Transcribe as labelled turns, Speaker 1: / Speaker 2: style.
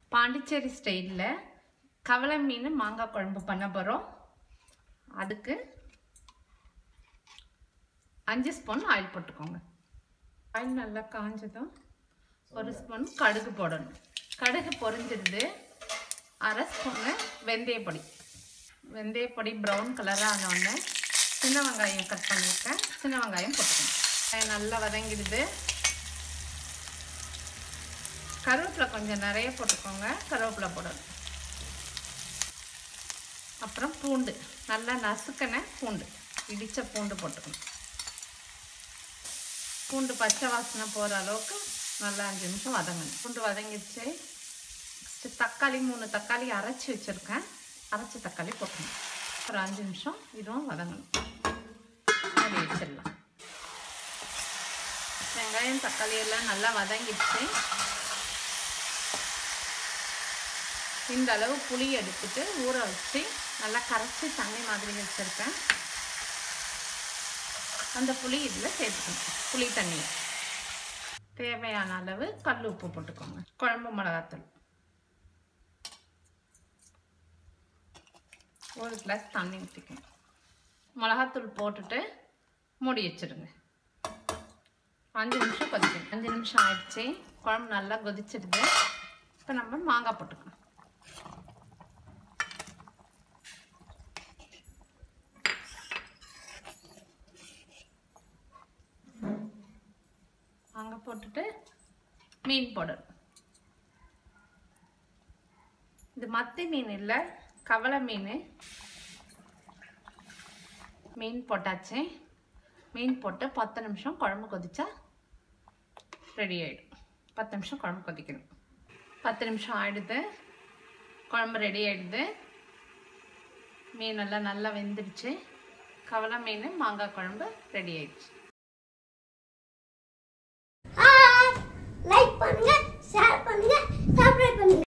Speaker 1: பாண்டிச்சேரி ஸ்டைலில் கவலை மீன் மாங்காய் குழம்பு பண்ண போகிறோம் அதுக்கு அஞ்சு ஸ்பூன் ஆயில் போட்டுக்கோங்க ஆயில் நல்லா காஞ்சதும் ஒரு ஸ்பூன் கடுகு போடணும் கடுகு பொரிஞ்சிடுது அரை ஸ்பூனு வெந்தயப்பொடி வெந்தயப்பொடி ப்ரௌன் கலராக ஆனோடனே சின்ன வெங்காயம் கட் பண்ணியிருக்கேன் சின்ன வெங்காயம் போட்டுக்கணும் வெங்காயம் நல்லா வதங்கிடுது கருவேப்பிலை கொஞ்சம் நிறைய போட்டுக்கோங்க கருவேப்பிலை போடணும் அப்புறம் பூண்டு நல்லா நசுக்கின பூண்டு இடித்த பூண்டு போட்டுக்கணும் பூண்டு பச்சை வாசனை போகிற அளவுக்கு நல்லா அஞ்சு நிமிஷம் வதங்கணும் பூண்டு வதங்கிடுச்சு நெக்ஸ்ட்டு தக்காளி மூணு தக்காளி அரைச்சி வச்சுருக்கேன் அரைச்ச தக்காளி போட்டுக்கணும் ஒரு அஞ்சு நிமிஷம் இதுவும் வதங்கணும் அப்படி வச்சிடலாம் வெங்காயம் தக்காளி எல்லாம் நல்லா வதங்கிடுச்சு இந்த அளவு புளி எடுத்துட்டு ஊற வச்சு நல்லா கரைச்சி தண்ணி மாதிரி வச்சுருக்கேன் அந்த புளி இதில் சேர்த்துக்கணும் புளி தண்ணியை தேவையான அளவு கல் உப்பு போட்டுக்கோங்க குழம்பு மிளகாத்தூள் ஒரு கிளாஸ் தண்ணி ஊற்றிக்கணும் மிளகாத்தூள் போட்டுட்டு மூடி வச்சிடுங்க அஞ்சு நிமிஷம் கொதிக்கணும் அஞ்சு நிமிஷம் ஆயிடுச்சு குழம்பு நல்லா கொதிச்சிடுது இப்போ நம்ம மாங்காய் போட்டுக்கணும் மாங்காய் போட்டுட்டு மீன் போடணும் இது மத்தி மீன் இல்லை கவலை மீன் மீன் போட்டாச்சு மீன் போட்டு பத்து நிமிஷம் குழம்பு கொதிச்சா ரெடி ஆகிடும் பத்து நிமிஷம் குழம்பு கொதிக்கணும் பத்து நிமிஷம் ஆயிடுது குழம்பு ரெடி ஆயிடுது மீன் எல்லாம் நல்லா வெந்துடுச்சு கவலை மீன் மாங்காய் குழம்பு ரெடி ஆயிடுச்சு